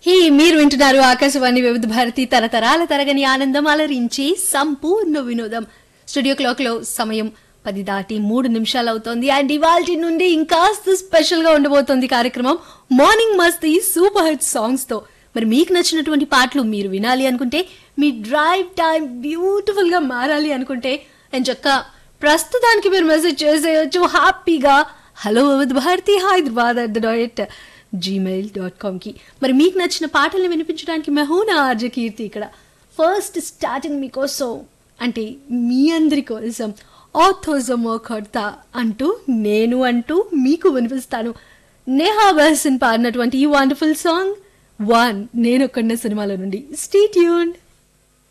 he మీరు వింటున్నారు ఆకాశవాణి వివిధ భారతి తరతరాల తరగని ఆనందం అలరించి సంపూర్ణ వినోదం స్టూడియో క్లాక్ లో సమయం పది దాటి మూడు నిమిషాలు అవుతోంది అండ్ ఇవాల్టి నుండి ఇంకాస్త స్పెషల్ గా ఉండబోతోంది కార్యక్రమం మార్నింగ్ మస్తీ సూపర్ హిట్ సాంగ్స్ తో మరి మీకు నచ్చినటువంటి పాటలు మీరు వినాలి అనుకుంటే మీ డ్రైవ్ టైం బ్యూటిఫుల్ గా మారాలి అనుకుంటే నేను చక్క ప్రస్తుతానికి మీరు మెసేజ్ చేసేయచ్చు హ్యాపీగా hello Vividh Bharati Hyderabad at the rate Gmail dot కామ్కి మరి మీకు నచ్చిన పాటల్ని వినిపించడానికి మెహూనా ఆర్జ కీర్తి ఇక్కడ ఫస్ట్ స్టార్టింగ్ మీకోసం అంటే మీ అందరి కోసం ఆథోజమో కొడతా అంటూ నేను అంటూ మీకు వినిపిస్తాను నేహా బహసిన్ పాడినటువంటి ఈ వండర్ఫుల్ సాంగ్ వన్ నేను కొన్న సినిమాలో నుండి స్టీ ట్యూన్